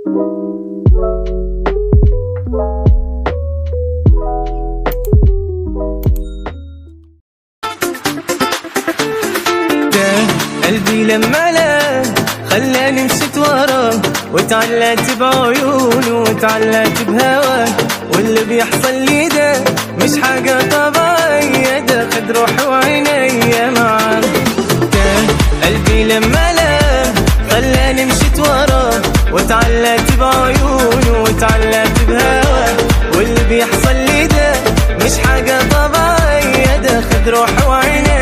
قلبي لما لا خلاني مشيت وراه وتعلقت بعيونه وتعلقت بهواه واللي بيحصل لي ده مش حاجة طبيعية ده خد روحي وعينيا معاه ده قلبي لما لا خلاني مشيت وراه وتعلقت بعيونه وتعلقت بهواه واللي بيحصل لي ده مش حاجة طبيعية ده خد روحي وعينيا